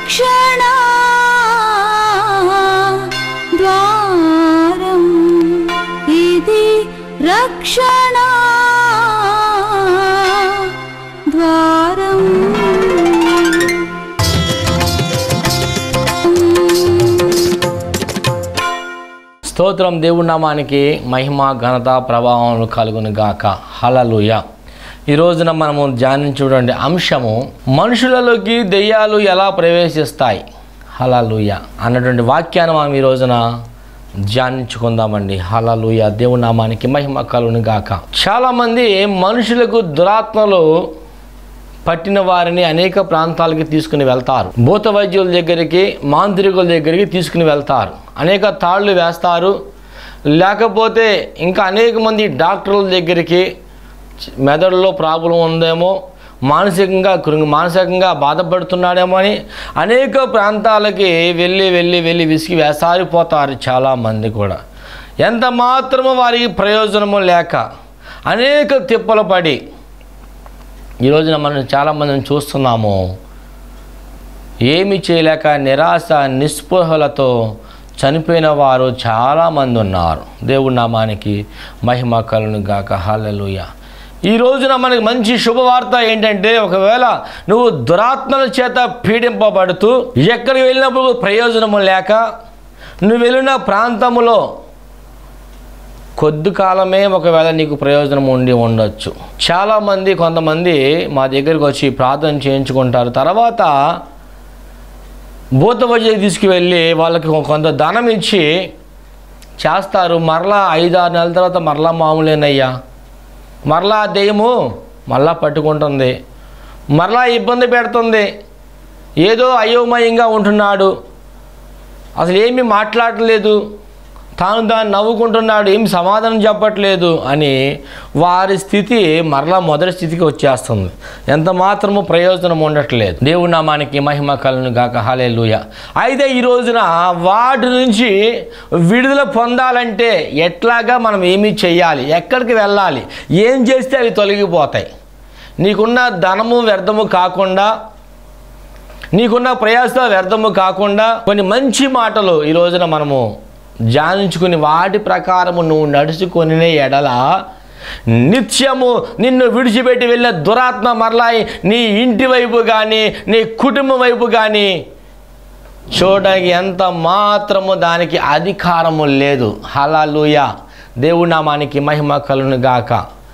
రక్షణ ద్వారం ఇది రక్షణ ద్వారం స్తోత్రం దేవుడి నామానికి మహిమ ఘనత ప్రభావం కలుగును గాక హలలుయ ఈ రోజున మనము ధ్యానించుడండి అంశము మనుషులలోకి దెయ్యాలు ఎలా ప్రవేశిస్తాయి హలలుయ అన్నటువంటి వాక్యాన్ని మనం ఈ రోజున ధ్యానించుకుందామండి హలలుయ దేవుడి నామానికి మహిమ కలుగును గాక చాలామంది మనుషులకు దురాత్మలు పట్టిన వారిని అనేక ప్రాంతాలకి తీసుకుని వెళ్తారు భూత వైద్యుల దగ్గరికి మాంత్రికుల దగ్గరికి తీసుకుని వెళ్తారు అనేక తాళ్ళు వేస్తారు లేకపోతే ఇంకా అనేక మంది డాక్టర్ల దగ్గరికి మెదడులో ప్రాబ్లం ఉందేమో మానసికంగా కృంగి మానసికంగా బాధపడుతున్నాడేమో అని అనేక ప్రాంతాలకి వెళ్ళి వెళ్ళి వెళ్ళి విసిగి వేసారిపోతారు చాలామంది కూడా ఎంత మాత్రమో వారికి ప్రయోజనము లేక అనేక తిప్పలు పడి ఈ రోజున మనం చాలామందిని చూస్తున్నాము ఏమి చేయలేక నిరాశ నిస్పృహలతో చనిపోయిన వారు చాలామంది ఉన్నారు దేవుడి నామానికి మహిమ కలును గాక హల్లెలూయ ఈ రోజున మనకి మంచి శుభవార్త ఏంటంటే ఒకవేళ నువ్వు దురాత్మల చేత పీడింపబడుతూ ఎక్కడికి వెళ్ళినప్పుడు ప్రయోజనము లేక నువ్వు వెళ్ళిన ప్రాంతములో కొద్ది కాలమే ఒకవేళ నీకు ప్రయోజనం ఉండి ఉండొచ్చు చాలామంది కొంతమంది మా దగ్గరికి వచ్చి ప్రార్థన చేయించుకుంటారు తర్వాత భూత వైద్యులకు తీసుకువెళ్ళి వాళ్ళకి కొంత ధనం ఇచ్చి చేస్తారు మరలా ఐదు ఆరు నెలల తర్వాత మరలా మామూలేనయ్యా మరలా ఆ దెయ్యము మరలా పట్టుకుంటుంది మరలా ఇబ్బంది పెడుతుంది ఏదో అయోమయంగా ఉంటున్నాడు అసలు ఏమీ మాట్లాడలేదు తాను దాన్ని నవ్వుకుంటున్నాడు ఏమి సమాధానం చెప్పట్లేదు అని వారి స్థితి మరలా మొదటి స్థితికి వచ్చేస్తుంది ఎంత మాత్రము ప్రయోజనం ఉండట్లేదు దేవుడి నామానికి మహిమ కలను గాక హాలేలుయ అయితే ఈ రోజున వాటి నుంచి విడుదల పొందాలంటే ఎట్లాగా మనం ఏమి చేయాలి ఎక్కడికి వెళ్ళాలి ఏం చేస్తే అవి తొలగిపోతాయి నీకున్న ధనము వ్యర్థము కాకుండా నీకున్న ప్రయాస వ్యర్థము కాకుండా కొన్ని మంచి మాటలు ఈ రోజున మనము ధ్యానించుకుని వాటి ప్రకారము నువ్వు నడుచుకొని ఎడల నిత్యము నిన్ను విడిచిపెట్టి వెళ్ళిన దురాత్మ మరలా నీ ఇంటి వైపు కానీ నీ కుటుంబం వైపు కానీ చూడడానికి ఎంత మాత్రము దానికి అధికారము లేదు హలాలుయ దేవుడి నామానికి మహిమ కలును గాక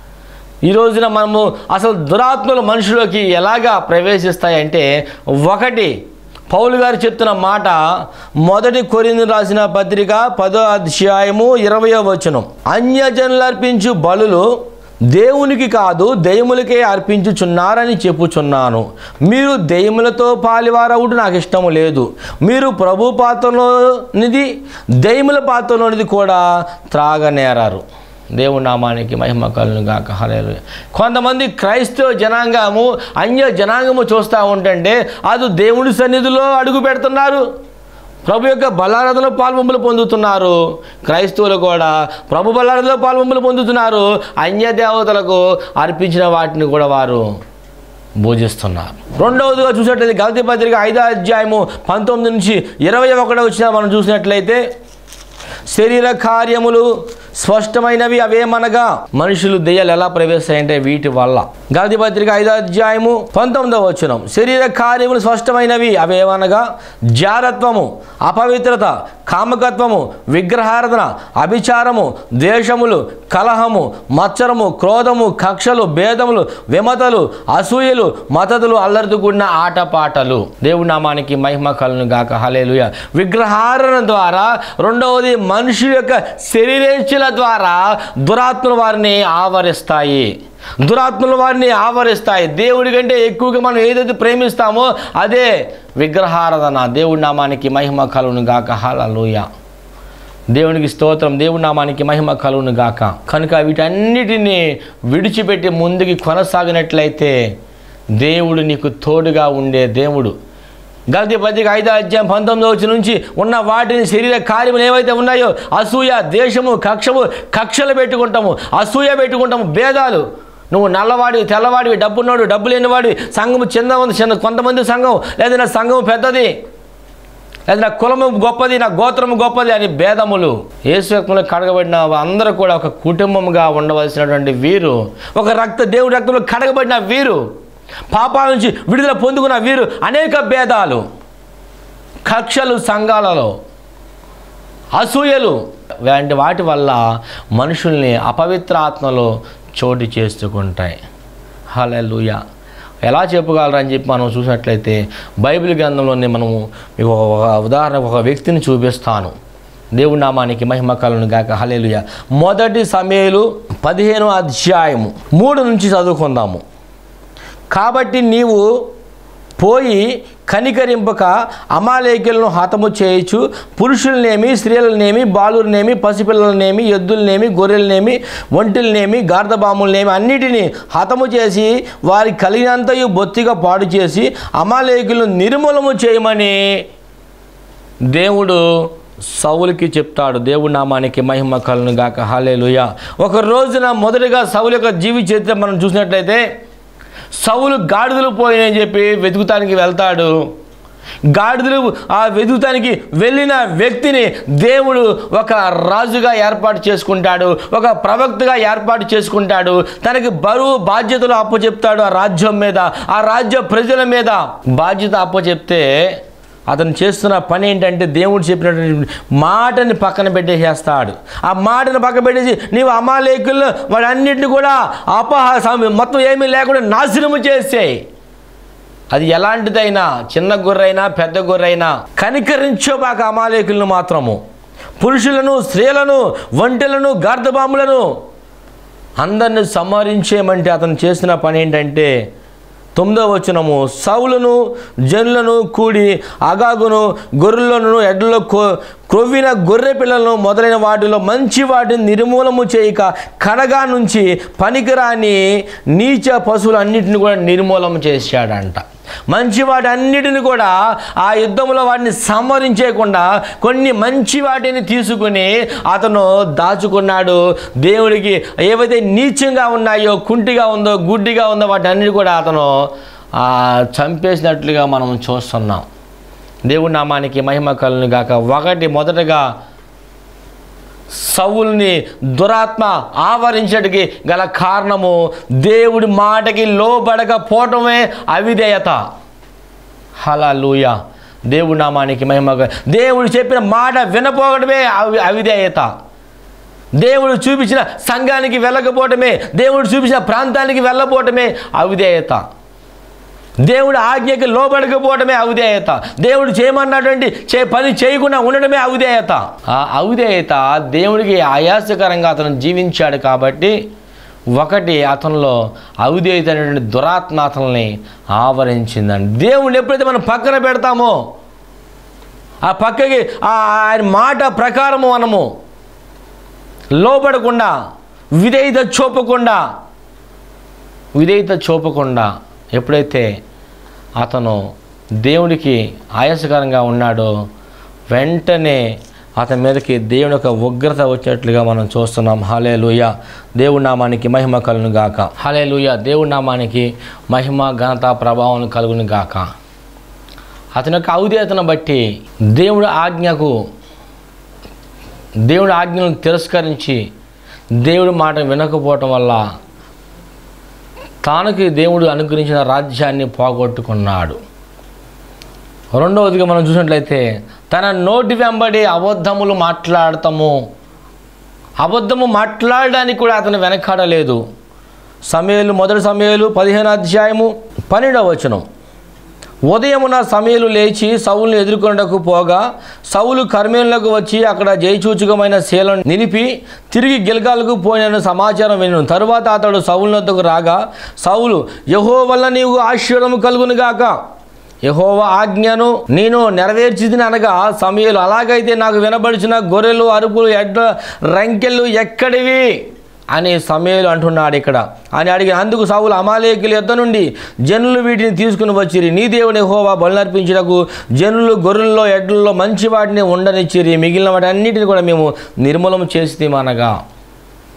ఈ రోజున మనము అసలు దురాత్మలు మనుషులోకి ఎలాగా ప్రవేశిస్తాయంటే ఒకటి పౌలు గారు చెప్తున్న మాట మొదటి కొరింది రాసిన పత్రిక పదో అధ్యాయము ఇరవయో వచనం అన్యజనులు అర్పించు బలులు దేవునికి కాదు దెయ్యములకే అర్పించుచున్నారని చెప్పుచున్నాను మీరు దెయ్యములతో పాలివారవుడు నాకు ఇష్టము లేదు మీరు ప్రభు పాత్రలోనిది దెయ్యముల పాత్రలోనిది కూడా త్రాగనేరారు దేవుడి నామానికి మహిమ కలును గాక హల్లెలూయా కొంతమంది క్రైస్తవ జనాంగము అన్య జనాంగము చూస్తూ ఉంటుంటే అది దేవుడి సన్నిధిలో అడుగు పెడుతున్నారు ప్రభు యొక్క బలారాధనలో పాల్పొంపులు పొందుతున్నారు క్రైస్తవులు కూడా ప్రభు బలారాధనలో పాల్పొంపులు పొందుతున్నారు అన్య దేవతలకు అర్పించిన వాటిని కూడా వారు పూజిస్తున్నారు రెండవదిగా చూసినట్లయితే గలతి పత్రిక ఐదో అధ్యాయము పంతొమ్మిది నుంచి ఇరవై ఒకటో వచ్చిన మనం చూసినట్లయితే శరీర కార్యములు స్పష్టమైనవి అవేమనగా మనుషులు దెయ్యాలు ఎలా ప్రవేశిస్తాయంటే వీటి వల్ల గలతి పత్రిక ఐదో అధ్యాయము పంతొమ్మిదవ వచనం శరీర కార్యములు స్పష్టమైనవి అవేమనగా జారత్వము అపవిత్రత కామకత్వము విగ్రహారాధన అభిచారము ద్వేషములు కలహము మత్సరము క్రోధము కక్షలు భేదములు విమతలు అసూయలు మతదులు అల్లరితో కూడిన ఆటపాటలు దేవుడి నామానికి మహిమ కలను గాక హలేలుయ విగ్రహారణ ద్వారా రెండవది మనుషుల యొక్క శరీరేచ్ఛల ద్వారా దురాత్మలు వారిని ఆవరిస్తాయి దురాత్మలు వారిని ఆవరిస్తాయి దేవుడి కంటే ఎక్కువగా మనం ఏదైతే ప్రేమిస్తామో అదే విగ్రహారాధన దేవుడి నామానికి మహిమ కలును గాక హలలుయ దేవునికి స్తోత్రం దేవుడి నామానికి మహిమ కలును గాక కనుక వీటన్నిటిని విడిచిపెట్టి ముందుకి కొనసాగినట్లయితే దేవుడు నీకు తోడుగా ఉండే దేవుడు గలతి పత్రిక ఐదో అధ్యాయం పంతొమ్మిదో వచ్చి నుంచి ఉన్న వాటిని శరీర కార్యములు ఏవైతే ఉన్నాయో అసూయ దేశము కక్షము కక్షలు పెట్టుకుంటాము అసూయ పెట్టుకుంటాము భేదాలు నువ్వు నల్లవాడివి తెల్లవాడివి డబ్బున్నోడు డబ్బు లేనివాడివి సంఘం చిన్న ఉంది చిన్న కొంతమంది సంఘం లేదా నా సంఘం పెద్దది లేదా నా కులము గొప్పది నా గోత్రము గొప్పది అని భేదములు యేసురక్తంలో కడగబడిన అందరూ కూడా ఒక కుటుంబంగా ఉండవలసినటువంటి వీరు ఒక రక్త దేవుడి రక్తంలో కడగబడిన వీరు పాపాల నుంచి విడుదల పొందుకున్న వీరు అనేక భేదాలు కక్షలు సంఘాలలో అసూయలు వంటి వాటి వల్ల మనుషుల్ని అపవిత్ర ఆత్మలో చోటు చేసుకుంటాయి హలెలుయ ఎలా చెప్పగలరని చెప్పి మనం చూసినట్లయితే బైబిల్ గ్రంథంలోనే మనము మీకు ఒక ఉదాహరణ ఒక వ్యక్తిని చూపిస్తాను దేవుడి నామానికి మహిమ కలను గాక హలేలుయ మొదటి సమయలు పదిహేను అధ్యాయము మూడు నుంచి చదువుకుందాము కాబట్టి నీవు పోయి కనికరింపక అమాలేకులను హతము చేయొచ్చు పురుషులనేమి స్త్రీలనేమి బాలులనేమి పసిపిల్లలనేమి ఎద్దులనేమి గొర్రెలనేమి ఒంటిలనేమి గార్ధబాములనేమి అన్నిటినీ హతము చేసి వారి కలిగినంతయు బొత్తిగా పాడు చేసి అమాలేకులను నిర్మూలము చేయమని దేవుడు సౌలుకి చెప్తాడు దేవుడి నామానికి మహిమ కలను గాక హాలేలుయ ఒక రోజున మొదటిగా సౌలు యొక్క జీవి చరిత్ర మనం చూసినట్లయితే సౌలు గాడిదలు పోయినని చెప్పి వెతుకుతానికి వెళ్తాడు గాడిదలు ఆ వెతుకుతానికి వెళ్ళిన వ్యక్తిని దేవుడు ఒక రాజుగా ఏర్పాటు చేసుకుంటాడు ఒక ప్రవక్తగా ఏర్పాటు చేసుకుంటాడు తనకి బరువు బాధ్యతలు అప్పచెప్తాడు ఆ రాజ్యం మీద ఆ రాజ్య ప్రజల మీద బాధ్యత అప్పచెప్తే అతను చేస్తున్న పని ఏంటంటే దేవుడు చెప్పినటువంటి మాటని పక్కన పెట్టేసేస్తాడు ఆ మాటను పక్కన పెట్టేసి నీవు అమాలేకుల్లో వాడన్నిటిని కూడా అపహాస మొత్తం ఏమీ లేకుండా నాశనము చేసేయి అది ఎలాంటిదైనా చిన్న గొర్రైనా పెద్ద గొర్రైనా కనికరించోబాక అమాలేకులను మాత్రము పురుషులను స్త్రీలను ఒంటెలను గార్ధబాములను అందరిని సంహరించేయమంటే అతను చేసిన పని ఏంటంటే తొమ్మిదో వచనము సౌలును జనులను కూడి అగాగును గొర్రెలను ఎడ్లలో కొ క్రొవ్విన గొర్రె పిల్లలను మొదలైన వాటిలో మంచి వాటిని నిర్మూలము చేయక కడగా నుంచి పనికిరాని నీచ పశువులన్నిటిని కూడా నిర్మూలన చేశాడంట మంచి వాటి అన్నిటిని కూడా ఆ యుద్ధంలో వాటిని సంహరించేయకుండా కొన్ని మంచి వాటిని తీసుకుని అతను దాచుకున్నాడు దేవుడికి ఏవైతే నీచంగా ఉన్నాయో కుంటిగా ఉందో గుడ్డిగా ఉందో వాటి అన్నిటి కూడా అతను ఆ, చంపేసినట్లుగా మనం చూస్తున్నాం దేవుడి నామానికి మహిమ కలను గాక ఒకటి మొదటగా సౌల్ని దురాత్మ ఆవరించడానికి గల కారణము దేవుడి మాటకి లోబడకపోవటమే అవిధేయత హలలుయ దేవుడి నామానికి మహిమ కల- దేవుడు చెప్పిన మాట వినపోవడమే అవి అవిధేయత దేవుడు చూపించిన సంఘానికి వెళ్ళకపోవటమే దేవుడు చూపించిన ప్రాంతానికి వెళ్ళపోవటమే అవిధేయత దేవుడు ఆజ్ఞకి లోబడకపోవడమే అవిధేయత దేవుడు చేయమన్నటువంటి చే పని చేయకుండా ఉండడమే అవిధేయత ఆ అవిధేయత దేవుడికి ఆయాసకరంగా అతను జీవించాడు కాబట్టి ఒకటి అతనిలో అవిధేయత అనేటువంటి దురాత్మ అతన్ని ఆవరించిందండి దేవుడిని ఎప్పుడైతే మనం పక్కన పెడతామో ఆ పక్కకి ఆ ఆయన మాట ప్రకారము మనము లోబడకుండా విధేయత చూపకుండా విధేయత చూపకుండా ఎప్పుడైతే అతను దేవుడికి ఆయాసకరంగా ఉన్నాడో వెంటనే అతని మీదకి దేవుని యొక్క ఉగ్రత వచ్చినట్లుగా మనం చూస్తున్నాం హలే లూయ దేవుడి నామానికి మహిమ కలును గాక హలే లూయ దేవుడి నామానికి మహిమ ఘనత ప్రభావం కలుగును గాక అతని యొక్క ఔదేతను బట్టి దేవుడి ఆజ్ఞకు దేవుడి ఆజ్ఞలను తిరస్కరించి దేవుడి మాట వినకపోవటం వల్ల తానుకి దేవుడు అనుగ్రహించిన రాజ్యాన్ని పోగొట్టుకున్నాడు రెండవదిగా మనం చూసినట్లయితే తన నోటి వెంబడి అబద్ధములు మాట్లాడతాము అబద్ధము మాట్లాడడానికి కూడా అతను వెనకాడలేదు సమయలు మొదటి సమయలు పదిహేను అధ్యాయము పన్నెండవ వచనం ఉదయమున సమయలు లేచి సౌలును ఎదుర్కొనటకు పోగా సౌలు కర్మేలకు వచ్చి అక్కడ జయచూచకమైన శీలను నిలిపి తిరిగి గిల్గాలకు పోయిన సమాచారం విను తరువాత అతడు సౌలు వద్దకు రాగా సౌలు యహో వల్ల నీవు ఆశీర్వదము కలుగునుగాక యహోవ ఆజ్ఞను నేను నెరవేర్చిదిని అనగా సమయలు అలాగైతే నాకు వినబడిచిన గొర్రెలు అరుపులు ఎడ్ల రంకెలు ఎక్కడివి అని సమయలు అంటున్నాడు ఇక్కడ అని అడిగిన అందుకు సావులు అమాలేకుల యొద్ద నుండి జనులు వీటిని తీసుకుని వచ్చిరి నీ దేవుని హోవా బలినర్పించుటకు జనులు గొర్రెల్లో ఎడ్లలో మంచి వాటిని ఉండనిచ్చిరి మిగిలిన వాటి అన్నిటిని కూడా మేము నిర్మూలన చేస్తామనగా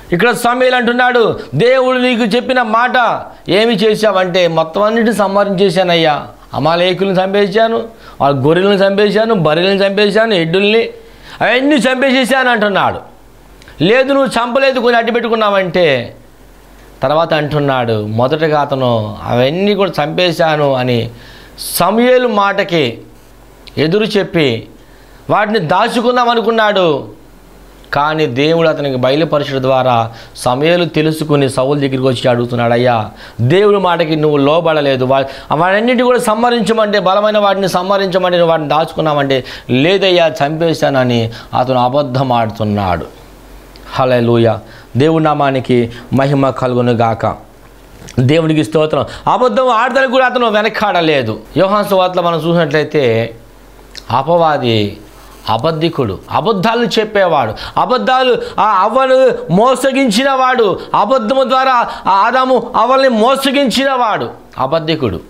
ఇక్కడ సమీలు అంటున్నాడు దేవుడు నీకు చెప్పిన మాట ఏమి చేశావంటే మొత్తం అన్నిటిని సంహరించేశానయ్యా అమాలేకులను చంపేశాను వాళ్ళ గొర్రెలను చంపేశాను బర్రెలను చంపేశాను ఎడ్డుల్ని అవన్నీ చంపేసేసాను అంటున్నాడు లేదు నువ్వు చంపలేదు కొన్ని అడ్డు పెట్టుకున్నావంటే తర్వాత అంటున్నాడు మొదటగా అతను అవన్నీ కూడా చంపేశాను అని సమయలు మాటకి ఎదురు చెప్పి వాటిని దాచుకుందాం అనుకున్నాడు కానీ దేవుడు అతనికి బయలుపరచడం ద్వారా సమయాలు తెలుసుకుని సౌలు దగ్గరికి వచ్చి అడుగుతున్నాడు అయ్యా దేవుడి మాటకి నువ్వు లోబడలేదు వా వాటన్నిటి కూడా సంహరించమంటే బలమైన వాటిని సంహరించమంటే నువ్వు వాటిని దాచుకున్నామంటే లేదయ్యా చంపేశానని అతను అబద్ధం ఆడుతున్నాడు హలే దేవుడి నామానికి మహిమ కలుగును గాక దేవునికి స్తోత్రం అబద్ధం ఆడతానికి కూడా అతను వెనకాడలేదు యోహాన్ సువార్తలో మనం చూసినట్లయితే అపవాది అబద్ధికుడు అబద్ధాలు చెప్పేవాడు అబద్ధాలు ఆ అవ్వను మోసగించిన వాడు అబద్ధము ద్వారా ఆ ఆదాము అవల్ని మోసగించిన వాడు అబద్ధికుడు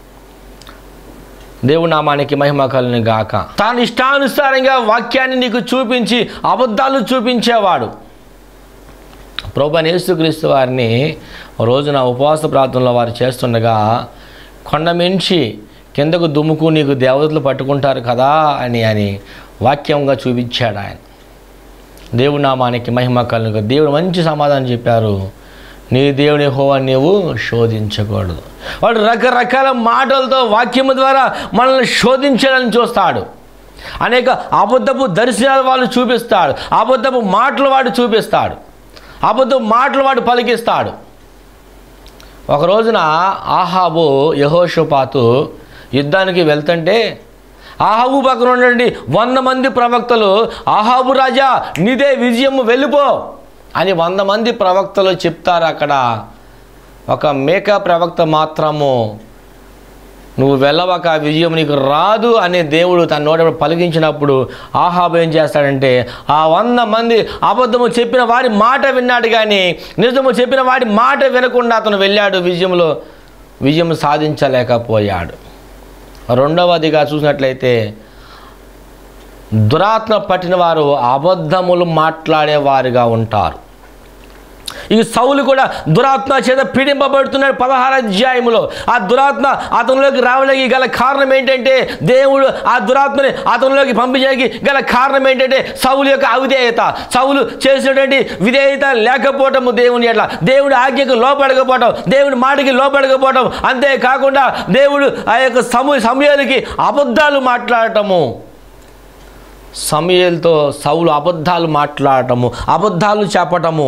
దేవుడి నామానికి మహిమ కలుని గాక తాను ఇష్టానుసారంగా వాక్యాన్ని నీకు చూపించి అబద్ధాలు చూపించేవాడు ప్రభు యేసుక్రీస్తు వారిని ఓ రోజున ఉపవాస ప్రార్థనలో వారు చేస్తుండగా కొండ మించి కిందకు దుమ్ముకు నీకు దేవతలు పట్టుకుంటారు కదా అని అని వాక్యంగా చూపించాడు ఆయన దేవుడి నామానికి మహిమ కలుగు దేవుడు మంచి సమాధానం చెప్పారు నీ దేవుని హోవా నీవు శోధించకూడదు వాడు రకరకాల మాటలతో వాక్యము ద్వారా మనల్ని శోధించాలని చూస్తాడు అనేక అబద్ధపు దర్శనాలు వాళ్ళు చూపిస్తాడు అబద్ధపు మాటలు వాడు చూపిస్తాడు అబద్ధపు మాటలు వాడు పలికిస్తాడు ఒక రోజున ఆహాబు యహోషపాతు యుద్ధానికి వెళ్తుంటే ఆహాబు పక్కన ఉండండి వంద మంది ప్రవక్తలు ఆహాబు రాజా నీదే విజయము వెళ్ళిపో అని వంద మంది ప్రవక్తలు చెప్తారు అక్కడ ఒక మేక ప్రవక్త మాత్రము నువ్వు వెళ్ళవక ఆ విజయం నీకు రాదు అనే దేవుడు తన నోట పలికించినప్పుడు ఆహాబు ఏం చేస్తాడంటే ఆ వంద మంది అబద్ధము చెప్పిన వారి మాట విన్నాడు కానీ నిజము చెప్పిన వాడి మాట వినకుండా అతను వెళ్ళాడు విజయంలో విజయం సాధించలేకపోయాడు రెండవదిగా చూసినట్లయితే దురాత్మ పట్టిన వారు అబద్ధములు మాట్లాడేవారుగా ఉంటారు ఈ సౌలు కూడా దురాత్మ చేత పీడింపబడుతున్నాడు పదహారు అధ్యాయములో ఆ దురాత్మ అతనిలోకి రావడానికి గల కారణం ఏంటంటే దేవుడు ఆ దురాత్మని అతనిలోకి పంపించడానికి గల కారణం ఏంటంటే సౌలు యొక్క అవిధేయత సౌలు చేసినటువంటి విధేయత లేకపోవటము దేవుని ఎట్లా దేవుడి ఆజ్ఞకు లోపడకపోవటం దేవుడి మాటకి లోపడకపోవటం అంతేకాకుండా దేవుడు ఆ యొక్క సమూ సమయాలకి అబద్ధాలు మాట్లాడటము సమయలతో సౌలు అబద్ధాలు మాట్లాడటము అబద్ధాలు చెప్పటము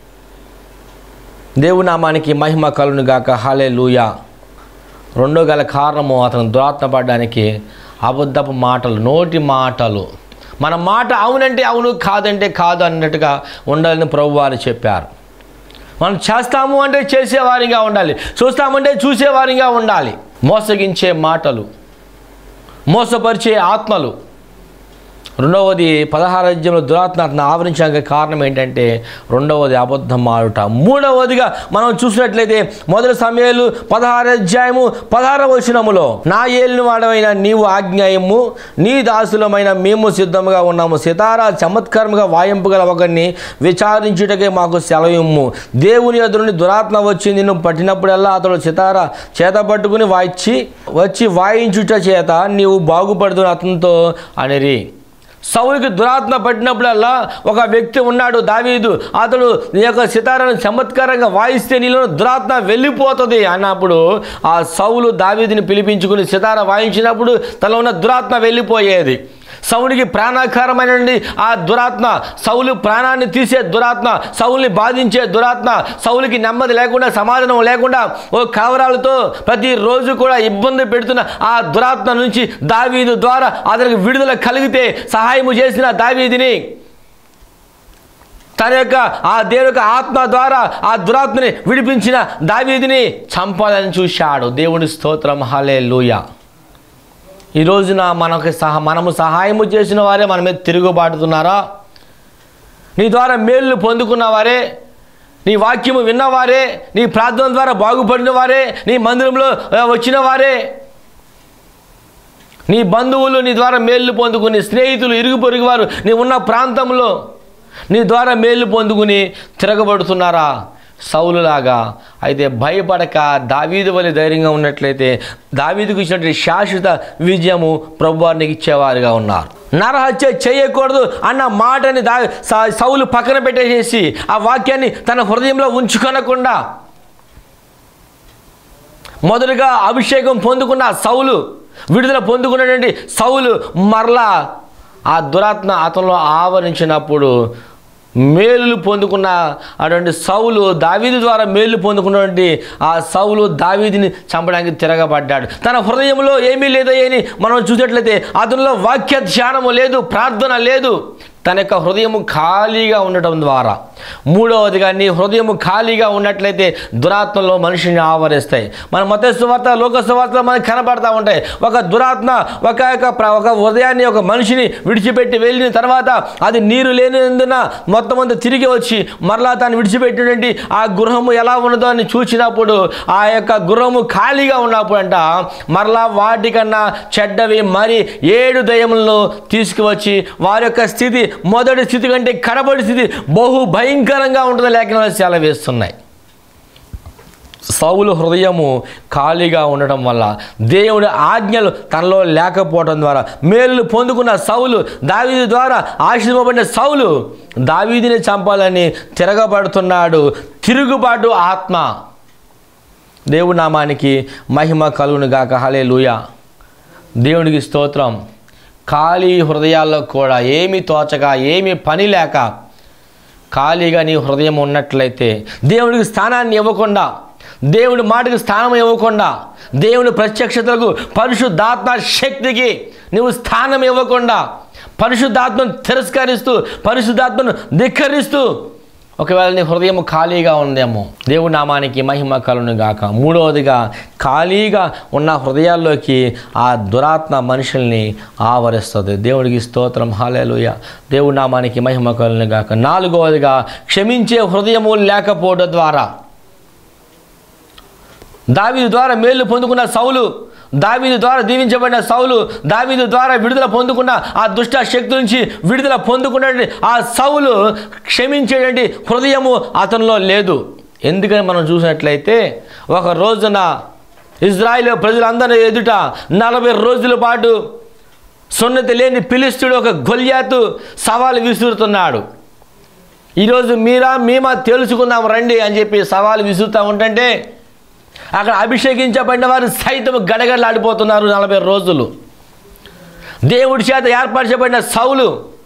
దేవునామానికి మహిమ కలును గాక హాలే లూయా రెండో గల కారణము అతను దురాత్మ పడడానికి అబద్ధపు మాటలు నోటి మాటలు మన మాట అవునంటే అవును కాదంటే కాదు అన్నట్టుగా ఉండాలని ప్రభు వారు చెప్పారు మనం చేస్తాము అంటే చేసేవారిగా ఉండాలి చూస్తామంటే చూసేవారిగా ఉండాలి మోసగించే మాటలు మోసపరిచే ఆత్మలు రెండవది పదహారు అధ్యాయంలో దురాత్మ అతను ఆవరించడానికి కారణం ఏంటంటే రెండవది అబద్ధం ఆడుట మూడవదిగా మనం చూసినట్లయితే మొదటి సమయాలు పదహారు అధ్యాయము పదహార వచనములో నా ఏలిన వాడమైన నీవు ఆజ్ఞాయము నీ దాసులమైన మేము సిద్ధముగా ఉన్నాము సితారా చమత్కారముగా వాయింపగల ఒకరిని విచారించుటకే మాకు సెలవిమ్ము దేవుని ఎదురుని దురాత్మ వచ్చి నిన్ను పట్టినప్పుడల్లా అతడు సితారా చేత పట్టుకుని వాయిచ్చి వచ్చి వాయించుట చేత నీవు బాగుపడుతున్న అతనితో అనిరి సౌలుకి దురాత్మ పట్టినప్పుడల్లా ఒక వ్యక్తి ఉన్నాడు దావీదు అతడు నీ యొక్క సితారాను చమత్కారంగా వాయిస్తే నీలో దురాత్మ వెళ్ళిపోతుంది అన్నప్పుడు ఆ సౌలు దావీదుని పిలిపించుకుని సితార వాయించినప్పుడు తనలో ఉన్న దురాత్మ వెళ్ళిపోయేది సౌలుకి ప్రాణాకారమైనటువంటి ఆ దురాత్మ సౌలు ప్రాణాన్ని తీసే దురాత్మ సౌల్ని బాధించే దురాత్మ సౌలుకి నెమ్మది లేకుండా సమాధానం లేకుండా ఓ కవరాలతో ప్రతిరోజు కూడా ఇబ్బంది పెడుతున్న ఆ దురాత్మ నుంచి దావీదు ద్వారా అతనికి విడుదల కలిగితే సహాయము చేసిన దావీదిని తన యొక్క ఆ దేవుని యొక్క ఆత్మ ద్వారా ఆ దురాత్మని విడిపించిన దావీదిని చంపాలని చూశాడు దేవుని స్తోత్రం హలే ఈ రోజున మనకి సహ మనము సహాయము చేసిన వారే మన మీద తిరుగుబాటుతున్నారా నీ ద్వారా మేలు పొందుకున్న వారే నీ వాక్యము విన్నవారే నీ ప్రార్థన ద్వారా బాగుపడిన వారే నీ మందిరంలో ఆ, వచ్చిన వారే నీ బంధువులు నీ ద్వారా మేలు పొందుకుని స్నేహితులు ఇరుగు పొరుగు వారు నీ ఉన్న ప్రాంతంలో నీ ద్వారా మేలు పొందుకుని తిరగబడుతున్నారా సౌలులాగా అయితే భయపడక దావీదు వలె ధైర్యంగా ఉన్నట్లయితే దావీదుకు ఇచ్చినటువంటి శాశ్వత విజయము ప్రభువారికి ఇచ్చేవారుగా ఉన్నారు నరహత్య చేయకూడదు అన్న మాటని దా స- సౌలు పక్కన పెట్టేసేసి ఆ వాక్యాన్ని తన హృదయంలో ఉంచుకొనకుండా మొదటగా అభిషేకం పొందుకున్న సౌలు విడుదల పొందుకున్నటువంటి సౌలు మరలా ఆ దురాత్మ అతనిలో ఆవరించినప్పుడు మేలులు పొందుకున్న అటువంటి సౌలు దావీదు ద్వారా మేలు పొందుకున్నటువంటి ఆ సౌలు దావీదిని చంపడానికి తిరగబడ్డాడు తన హృదయంలో ఏమీ లేదు అని మనం చూసినట్లయితే అతనిలో వాక్య ధ్యానము లేదు ప్రార్థన లేదు తన యొక్క హృదయము ఖాళీగా ఉండటం ద్వారా మూడవదిగా నీ హృదయము ఖాళీగా ఉన్నట్లయితే దురాత్మలో మనిషిని ఆవరిస్తాయి మన మత సువార్త లోక సువార్తలో మనకు కనబడతా ఉంటాయి ఒక దురాత్మ ఒక యొక్క ప్ర- ఒక హృదయాన్ని ఒక మనిషిని విడిచిపెట్టి వెళ్ళిన తర్వాత అది నీరు లేనందున మొత్తం అంతా తిరిగి వచ్చి మరలా తాను విడిచిపెట్టినటువంటి ఆ గృహము ఎలా ఉన్నదో అని చూసినప్పుడు ఆ యొక్క గృహము ఖాళీగా ఉన్నప్పుడు అంట మరలా వాటికన్నా చెడ్డవి మరి ఏడు దయములను తీసుకువచ్చి వారి యొక్క స్థితి మొదటి స్థితి కంటే కడబడి స్థితి బహు భయంకరంగా ఉంటుంది లేఖనాలు సెలవేస్తున్నాయి సౌలు హృదయము ఖాళీగా ఉండటం వల్ల దేవుడి ఆజ్ఞలు తనలో లేకపోవడం ద్వారా మేలు పొందుకున్న సౌలు దావీదు ద్వారా ఆశీర్వబడిన సౌలు దావీదిని చంపాలని తిరగబడుతున్నాడు తిరుగుబాటు ఆత్మ దేవుడి నామానికి మహిమ కలుగును గాక హలే దేవునికి స్తోత్రం ఖాళీ హృదయాల్లో కూడా ఏమి తోచక ఏమి పని లేక ఖాళీగా నీ హృదయం ఉన్నట్లయితే దేవుడికి స్థానాన్ని ఇవ్వకుండా దేవుడి మాటకి స్థానం ఇవ్వకుండా దేవుని ప్రత్యక్షతలకు పరిశుద్ధాత్మ శక్తికి నువ్వు స్థానం ఇవ్వకుండా పరిశుద్ధాత్మను తిరస్కరిస్తూ పరిశుద్ధాత్మను ధిక్కరిస్తూ ఒకవేళ నీ హృదయం ఖాళీగా ఉందేమో దేవుడి నామానికి మహిమ కలును గాక మూడవదిగా ఖాళీగా ఉన్న హృదయాల్లోకి ఆ దురాత్మ మనుషుల్ని ఆవరిస్తుంది దేవుడికి స్తోత్రం హాలేలుయ దేవుడి నామానికి మహిమ కలును గాక నాలుగవదిగా క్షమించే హృదయము లేకపోవడం ద్వారా దావీదు ద్వారా మేలు పొందుకున్న సౌలు దావీదు ద్వారా దీవించబడిన సౌలు దావీదు ద్వారా విడుదల పొందుకున్న ఆ దుష్ట శక్తి నుంచి విడుదల పొందుకున్న ఆ సౌలు క్షమించేటువంటి హృదయము అతనిలో లేదు ఎందుకని మనం చూసినట్లయితే ఒక రోజున ఇజ్రాయిల్ ప్రజలందరి ఎదుట నలభై రోజుల పాటు సున్నతి లేని పిలిస్తుడు ఒక గొల్యాతు సవాలు విసురుతున్నాడు ఈరోజు మీరా మేమా తెలుసుకుందాం రండి అని చెప్పి సవాలు విసురుతూ ఉంటుంటే అక్కడ అభిషేకించబడిన వారు సైతం గడగడలాడిపోతున్నారు నలభై రోజులు దేవుడి చేత ఏర్పరచబడిన సౌలు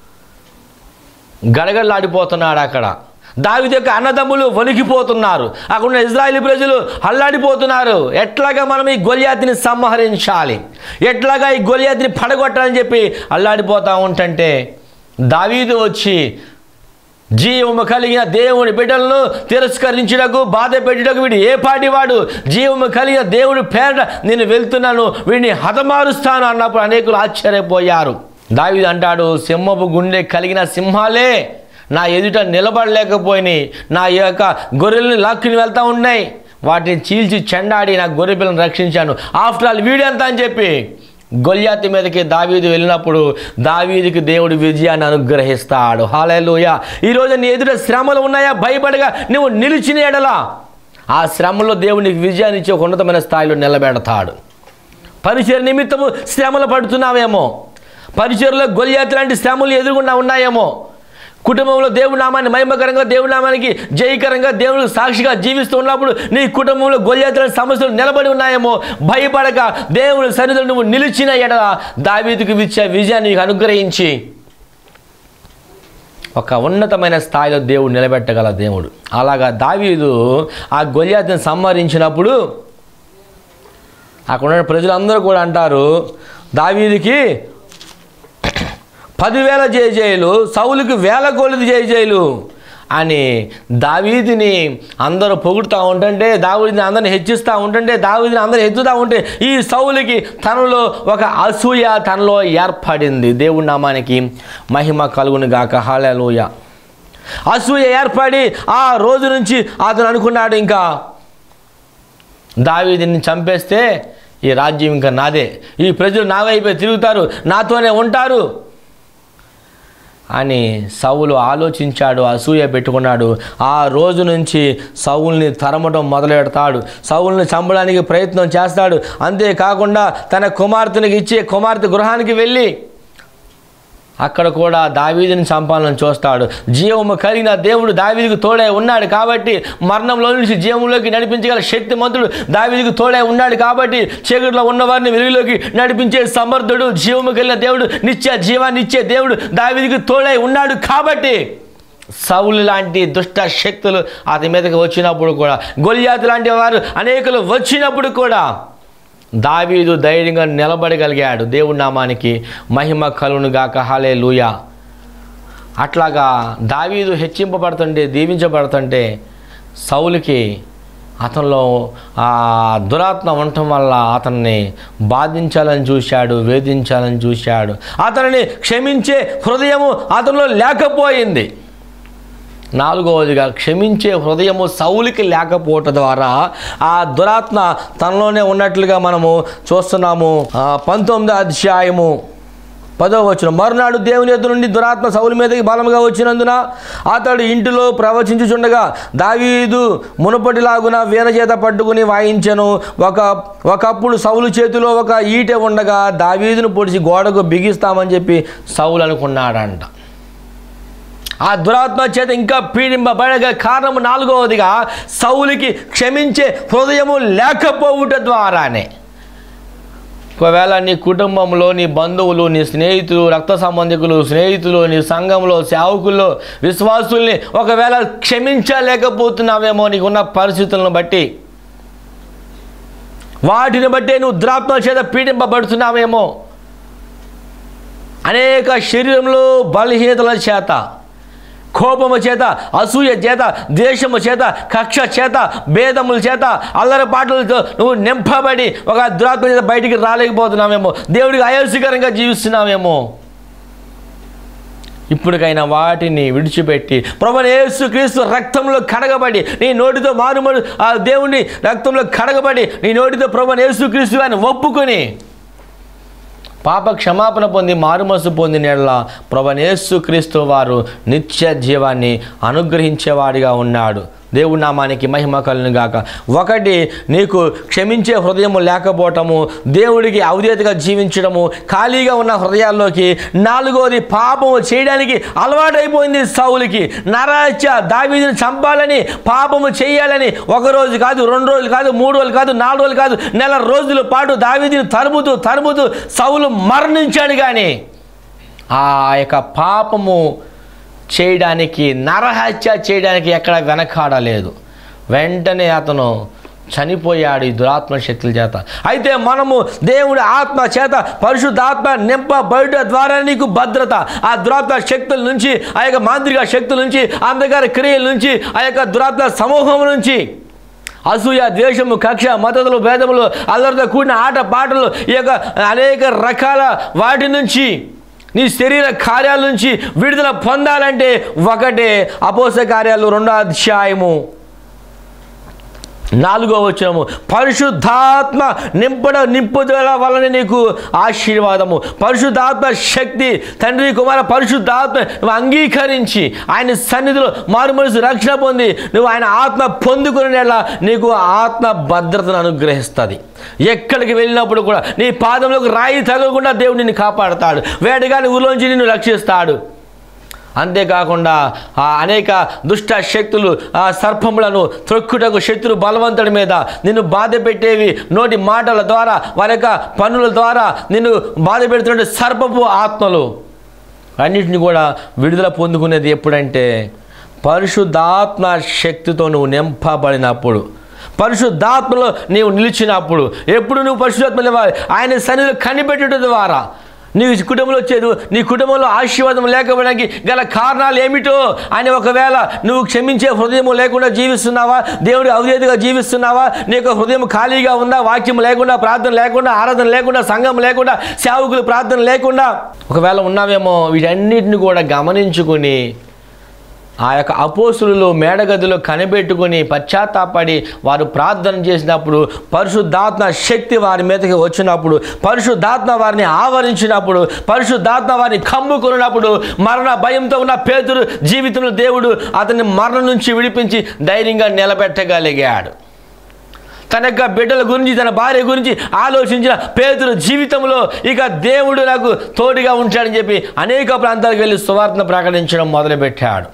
గడగడలాడిపోతున్నాడు అక్కడ దావిది యొక్క అన్నదమ్ములు వణికిపోతున్నారు అక్కడ ఉన్న ఇజ్రాయిలీ ప్రజలు అల్లాడిపోతున్నారు ఎట్లాగా మనం ఈ గొలియాతిని సంహరించాలి ఎట్లాగా ఈ గొలియాతిని పడగొట్టాలని చెప్పి అల్లాడిపోతూ ఉంటుంటే దావీదు వచ్చి జీవము కలిగిన దేవుని బిడ్డలను తిరస్కరించుటకు బాధ పెట్టుటకు వీడు ఏ పాటివాడు జీవము కలిగిన దేవుడి పేరట నేను వెళ్తున్నాను వీడిని హతమారుస్తాను అన్నప్పుడు అనేకులు ఆశ్చర్యపోయారు దావీదు అంటాడు సింహపు గుండె కలిగిన సింహాలే నా ఎదుట నిలబడలేకపోయినాయి నా యొక్క గొర్రెల్ని లాక్కుని వెళ్తూ ఉన్నాయి వాటిని చీల్చి చెండాడి నా గొర్రె పిల్లని రక్షించాను ఆఫ్టర్ ఆల్ వీడెంత అని చెప్పి గొల్యాతి మీదకి దావీదు వెళ్ళినప్పుడు దావీదికి దేవుడు విజయాన్ని అనుగ్రహిస్తాడు హాలేలుయ ఈరోజు నీ ఎదుట శ్రమలు ఉన్నాయా భయపడగా నువ్వు నిలిచిన ఎడలా ఆ శ్రమలో దేవుడు నీకు విజయాన్ని ఇచ్చి ఒక ఉన్నతమైన స్థాయిలో నిలబెడతాడు పరిచయ నిమిత్తము శ్రమలు పడుతున్నావేమో పరిచయలో గొల్యాతి లాంటి శ్రమలు ఎదురుగుండా ఉన్నాయేమో కుటుంబంలో దేవుడి నామాన్ని మహిమకరంగా దేవుడి నామానికి జయకరంగా దేవుడికి సాక్షిగా జీవిస్తూ ఉన్నప్పుడు నీ కుటుంబంలో గొల్యాతుల సమస్యలు నిలబడి ఉన్నాయేమో భయపడక దేవుడి సన్నిధిలో నువ్వు నిలిచిన ఎడల దావీదుకు ఇచ్చే విజయాన్ని నీకు అనుగ్రహించి ఒక ఉన్నతమైన స్థాయిలో దేవుడు నిలబెట్టగల దేవుడు అలాగా దావీదు ఆ గొల్యాతిని సంహరించినప్పుడు అక్కడ ఉన్న ప్రజలందరూ కూడా అంటారు దావీదికి పదివేల జయజయులు సౌలుకి వేల కొలిది జయజయులు అని దావీదిని అందరూ పొగుడుతూ ఉంటుంటే దావీదిని అందరిని హెచ్చిస్తూ ఉంటుంటే దావీదిని అందరూ హెచ్చుతూ ఉంటే ఈ సౌలుకి తనలో ఒక అసూయ తనలో ఏర్పడింది దేవుడి నామానికి మహిమ కలుగును గాక హాలూయ అసూయ ఏర్పడి ఆ రోజు నుంచి అతను అనుకున్నాడు ఇంకా దావీదిని చంపేస్తే ఈ రాజ్యం ఇంకా నాదే ఈ ప్రజలు నా వైపే తిరుగుతారు నాతోనే ఉంటారు అని సౌలు ఆలోచించాడు అసూయ పెట్టుకున్నాడు ఆ రోజు నుంచి సౌల్ని తరమటం మొదలెడతాడు సౌల్ని చంపడానికి ప్రయత్నం చేస్తాడు అంతేకాకుండా తన కుమార్తెనికి ఇచ్చే కుమార్తె గృహానికి వెళ్ళి అక్కడ కూడా దావీదుని చంపాలని చూస్తాడు జీవము కలిగిన దేవుడు దావీదుకు తోడై ఉన్నాడు కాబట్టి మరణంలో నుంచి జీవంలోకి నడిపించగల శక్తిమంతుడు దావీదుకు తోడై ఉన్నాడు కాబట్టి చీకటిలో ఉన్నవారిని వెలుగులోకి నడిపించే సమర్థుడు జీవము కలిగిన దేవుడు నిత్య జీవాన్ని ఇచ్చే దేవుడు దావీదుకు తోడై ఉన్నాడు కాబట్టి సౌలు లాంటి దుష్ట శక్తులు అతని మీదకి వచ్చినప్పుడు కూడా గొలియాతు లాంటి వారు అనేకులు వచ్చినప్పుడు కూడా దావీదు ధైర్యంగా నిలబడగలిగాడు దేవుడి నామానికి మహిమ కలును గాక హలే లూయా అట్లాగా దావీదు హెచ్చింపబడుతుంటే దీవించబడుతుంటే సౌలుకి అతనిలో ఆ దురాత్మ ఉండటం వల్ల అతన్ని బాధించాలని చూశాడు వేధించాలని చూశాడు అతనిని క్షమించే హృదయము అతనిలో లేకపోయింది నాలుగవదిగా క్షమించే హృదయము సౌలికి లేకపోవటం ద్వారా ఆ దురాత్మ తనలోనే ఉన్నట్లుగా మనము చూస్తున్నాము ఆ, పంతొమ్మిదో అధ్యాయము పదో వచ్చిన మరునాడు దేవుని ఎదురు నుండి దురాత్మ సౌలు మీదకి బలముగా వచ్చినందున అతడు ఇంటిలో ప్రవచించుచుండగా దావీదు మునుపటిలాగున వీణ చేత పట్టుకుని వాయించెను ఒక ఒకప్పుడు సౌలు చేతిలో ఒక ఈటె ఉండగా దావీదును పొడిచి గోడకు బిగిస్తామని చెప్పి సౌలు అనుకున్నాడంట ఆ దురాత్మ చేత ఇంకా పీడింపబడగా కారణము నాలుగవదిగా సౌలికి క్షమించే హృదయము లేకపోవుట ద్వారానే ఒకవేళ నీ కుటుంబంలో నీ బంధువులు నీ స్నేహితులు రక్త సంబంధికులు స్నేహితులు నీ సంఘంలో సేవకుల్లో విశ్వాసుల్ని ఒకవేళ క్షమించలేకపోతున్నావేమో నీకున్న పరిస్థితులను బట్టి వాటిని బట్టే నువ్వు దురాత్మ చేత పీడింపబడుతున్నావేమో అనేక శరీరంలో బలహీనతల చేత కోపము చేత అసూయ చేత ద్వేషము చేత కక్ష చేత భేదముల చేత అల్లరి పాటలతో నువ్వు నింపబడి ఒక దురాత్మ చేత బయటికి రాలేకపోతున్నావేమో దేవుడికి అయోస్యకరంగా జీవిస్తున్నావేమో ఇప్పటికైనా వాటిని విడిచిపెట్టి ప్రభు యేసు క్రీస్తు రక్తంలో కడగబడి నీ నోటితో మారుమడు ఆ దేవుని రక్తంలో కడగబడి నీ నోటితో ప్రభు యేసు క్రీస్తు అని ఒప్పుకొని పాప క్షమాపణ పొంది మారుమనసు పొందిన ఎడల ప్రభనేసు క్రీస్తు వారు నిత్య జీవాన్ని అనుగ్రహించేవాడిగా ఉన్నాడు దేవుడి నామానికి మహిమ కలును గాక ఒకటి నీకు క్షమించే హృదయము లేకపోవటము దేవుడికి అవిధేతగా జీవించడము ఖాళీగా ఉన్న హృదయాల్లోకి నాలుగోది పాపము చేయడానికి అలవాటైపోయింది సౌలుకి నరహత్య దావీదుని చంపాలని పాపము చేయాలని ఒక రోజు కాదు రెండు రోజులు కాదు మూడు రోజులు కాదు నాలుగు రోజులు కాదు నెల రోజుల పాటు దావీదుని తరుముతూ తరుముతూ సౌలు మరణించాడు కానీ ఆ యొక్క పాపము చేయడానికి నరహత్య చేయడానికి ఎక్కడ వెనకాడలేదు వెంటనే అతను చనిపోయాడు ఈ దురాత్మ శక్తుల చేత అయితే మనము దేవుడి ఆత్మ చేత పరిశుద్ధాత్మ నింపబడుట ద్వారా నీకు భద్రత ఆ దురాత్మ శక్తుల నుంచి ఆ యొక్క మాంత్రిక శక్తుల నుంచి అంధకార క్రియల నుంచి ఆ యొక్క దురాత్మ సమూహం నుంచి అసూయ ద్వేషము కక్ష మతములు భేదములు అల్లరితో కూడిన ఆట పాటలు ఈ యొక్క అనేక రకాల వాటి నుంచి నీ శరీర కార్యాల నుంచి విడుదల పొందాలంటే ఒకటే అపోస కార్యాలు రెండో అధ్యాయము నాలుగో వచనము పరిశుద్ధాత్మ నింపడ నింపుదల వలన నీకు ఆశీర్వాదము పరిశుద్ధాత్మ శక్తి తండ్రి కుమార పరిశుద్ధాత్మ నువ్వు అంగీకరించి ఆయన సన్నిధిలో మారుమనసు రక్షణ పొంది నువ్వు ఆయన ఆత్మ పొందుకునేలా నీకు ఆత్మ భద్రతను అనుగ్రహిస్తుంది ఎక్కడికి వెళ్ళినప్పుడు కూడా నీ పాదంలోకి రాయి తగలకుండా దేవుడు నిన్ను కాపాడుతాడు వేటగాని ఊరిలోంచి నిన్ను రక్షిస్తాడు అంతేకాకుండా ఆ అనేక దుష్ట శక్తులు ఆ సర్పములను త్రొక్కుటకు శత్రు బలవంతుడి మీద నిన్ను బాధ పెట్టేవి నోటి మాటల ద్వారా వారి యొక్క పనుల ద్వారా నిన్ను బాధ పెడుతున్న సర్పపు ఆత్మలు అన్నిటిని కూడా విడుదల పొందుకునేది ఎప్పుడంటే పరిశుద్ధాత్మ శక్తితో నువ్వు నింపబడినప్పుడు పరిశుద్ధాత్మలో నీవు నిలిచినప్పుడు ఎప్పుడు నువ్వు పరిశుద్ధాత్మ నిలవాలి ఆయన సన్నిధిలో కనిపెట్టడం ద్వారా నీ కుటుంబంలో వచ్చేది నీ కుటుంబంలో ఆశీర్వాదం లేకపోవడానికి గల కారణాలు ఏమిటో అని ఒకవేళ నువ్వు క్షమించే హృదయం లేకుండా జీవిస్తున్నావా దేవుడి అవిధేతగా జీవిస్తున్నావా నీ యొక్క హృదయం ఖాళీగా ఉందా వాక్యం లేకుండా ప్రార్థన లేకుండా ఆరాధన లేకుండా సంఘం లేకుండా సేవకులు ప్రార్థన లేకుండా ఒకవేళ ఉన్నావేమో వీటన్నిటిని కూడా గమనించుకొని ఆ యొక్క అపోసులు మేడగదిలో కనిపెట్టుకుని పశ్చాత్తాపడి వారు ప్రార్థన చేసినప్పుడు పరిశుద్ధాత్మ శక్తి వారి మీదకి వచ్చినప్పుడు పరిశుద్ధాత్మ వారిని ఆవరించినప్పుడు పరిశుద్ధాత్మ వారిని కమ్ముకున్నప్పుడు మరణ భయంతో ఉన్న పేతురు జీవితంలో దేవుడు అతన్ని మరణం నుంచి విడిపించి ధైర్యంగా నిలబెట్టగలిగాడు తన యొక్క బిడ్డల గురించి తన భార్య గురించి ఆలోచించిన పేదల జీవితంలో ఇక దేవుడు నాకు తోడుగా ఉంటాడని చెప్పి అనేక ప్రాంతాలకు వెళ్ళి సువార్తను ప్రకటించడం మొదలుపెట్టాడు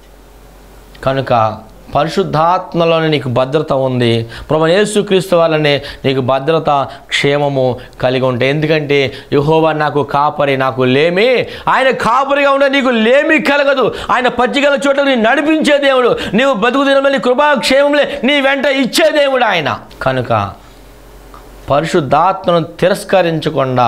కనుక పరిశుద్ధాత్మలోనే నీకు భద్రత ఉంది ప్రభు యేసుక్రీస్తు వల్లనే నీకు భద్రత క్షేమము కలిగి ఉంటాయి ఎందుకంటే యహోవా నాకు కాపరి నాకు లేమి ఆయన కాపరిగా ఉండే నీకు లేమి కలగదు ఆయన పచ్చిగల చోట నీ నడిపించే దేవుడు నీవు బతుకు దినమల్లి కృపా క్షేమంలే నీ వెంట ఇచ్చే దేవుడు ఆయన కనుక పరిశుద్ధాత్మను తిరస్కరించకుండా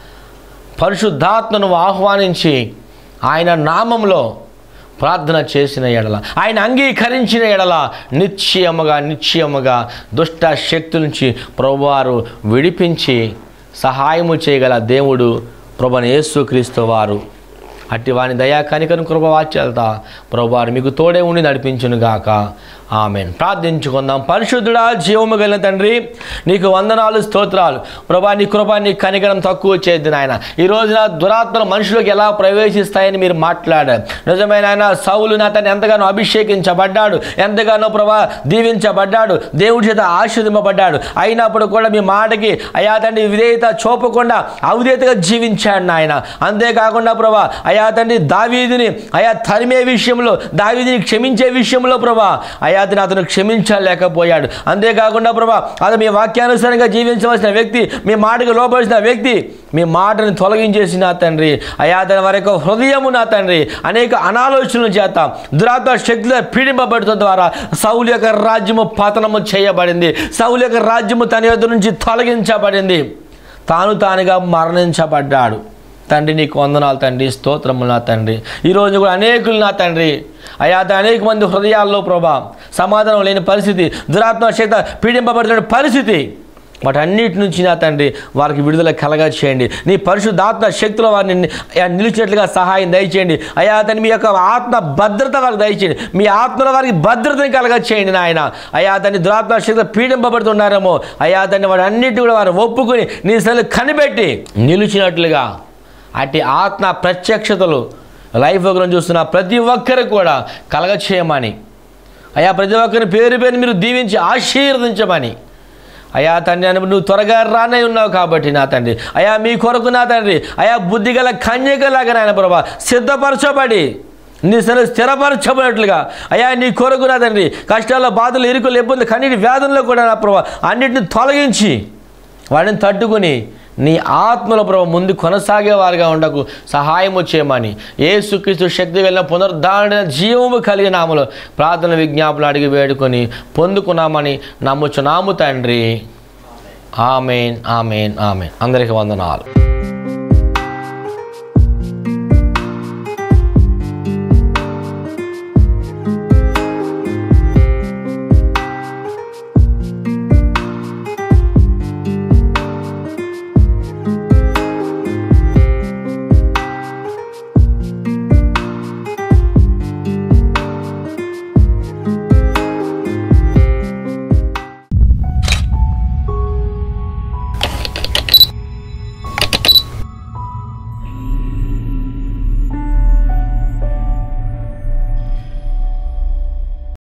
పరిశుద్ధాత్మను ఆహ్వానించి ఆయన నామంలో ప్రార్థన చేసిన ఎడల ఆయన అంగీకరించిన ఎడల నిశ్చయముగా నిశ్చయముగా దుష్ట శక్తి నుంచి ప్రభువారు విడిపించి సహాయము చేయగల దేవుడు ప్రభుని యేసుక్రీస్తు వారు అట్టి వాని దయా కనికను కృపవాచ్యత ప్రభువారు మీకు తోడే ఉండి నడిపించును గాక ఆమెన్ ప్రార్థించుకుందాం పరిశుద్ధుడా జీవము కలిగిన తండ్రి నీకు వందనాలు స్తోత్రాలు ప్రభా నీ కృప నీ కనికరం తక్కువ చేయద్దు నాయన ఈ రోజున దురాత్మలు మనుషులకు ఎలా ప్రవేశిస్తాయని మీరు మాట్లాడారు నిజమైన ఆయన సౌలు నా తను ఎంతగానో అభిషేకించబడ్డాడు ఎంతగానో ప్రభా దీవించబడ్డాడు దేవుడి చేత ఆశీర్దింపబడ్డాడు అయినప్పుడు కూడా మీ మాటకి అయా తండ్రి విధేయత చూపకుండా అవిధేయతగా జీవించాడు నాయన అంతేకాకుండా ప్రభా అయా తండ్రి దావీదిని అయా తరిమే విషయంలో దావీదిని క్షమించే విషయంలో ప్రభా అయాతిని అతను క్షమించలేకపోయాడు అంతేకాకుండా ప్రభా అది మీ వాక్యానుసారంగా జీవించవలసిన వ్యక్తి మీ మాటకు లోపలిసిన వ్యక్తి మీ మాటను తొలగించేసి నా తండ్రి అయాతని వారి యొక్క హృదయము నా తండ్రి అనేక అనాలోచనలు చేత దురాత్మ శక్తుల పీడింపబడటం ద్వారా సౌలు యొక్క రాజ్యము పతనము చేయబడింది సౌలు యొక్క రాజ్యము తన యొద్ద నుంచి తొలగించబడింది తాను తానుగా మరణించబడ్డాడు తండ్రి నీకు వందనాలు తండ్రి స్తోత్రములు నా తండ్రి ఈరోజు కూడా అనేకులు నా తండ్రి అయా అనేక మంది హృదయాల్లో ప్రభా సమాధానం లేని పరిస్థితి దురాత్మ శక్త పీడింపబడుతున్న పరిస్థితి వాటన్నిటి నుంచి నా తండ్రి వారికి విడుదల కలగా చేయండి నీ పరిశుద్ధాత్మ శక్తిలో వారిని ని- అయా నిలిచినట్లుగా సహాయం దయచేయండి అయా అతని మీ యొక్క ఆత్మ భద్రత వారికి దయచేయండి మీ ఆత్మలో వారికి భద్రతని కలగా చేయండి నాయన అయా అతని దురాత్మ శక్తి పీడింపబడుతున్నారేమో అయా అతన్ని వాడు అన్నిటి కూడా వారు ఒప్పుకొని నీ సెలవు కనిపెట్టి నిలిచినట్లుగా అట్టి ఆత్మ ప్రత్యక్షతలు లైఫ్ గురించి చూస్తున్న ప్రతి ఒక్కరికి కూడా కలగ చేయమని అయా ప్రతి ఒక్కరిని పేరు పేరు మీరు దీవించి ఆశీర్వదించమని అయా తండ్రి అని నువ్వు త్వరగా రానే ఉన్నావు కాబట్టి నా తండ్రి అయా మీ కొరకు నా తండ్రి అయా బుద్ధిగల కన్యకలాగా నాయన ప్రభా సిద్ధపరచబడి నీ సరే స్థిరపరచబడినట్లుగా అయా నీ కొరకు నా తండ్రి కష్టాల్లో బాధలు ఇరుకులు ఇబ్బంది కన్నీటి వ్యాధుల్లో కూడా నా ప్రభా అన్నిటిని తొలగించి వాడిని తట్టుకుని నీ ఆత్మల ప్రభు ముందు కొనసాగే వారిగా ఉండకు సహాయము చేయమని ఏసుక్రీస్తు శక్తి వెళ్ళిన పునరుద్ధరణ జీవము కలిగిన నామలో ప్రార్థన విజ్ఞాపనలు అడిగి వేడుకొని పొందుకున్నామని నమ్ముచున్నాము తండ్రి ఆమెన్ ఆమెన్ ఆమెన్ అందరికీ వందనాలు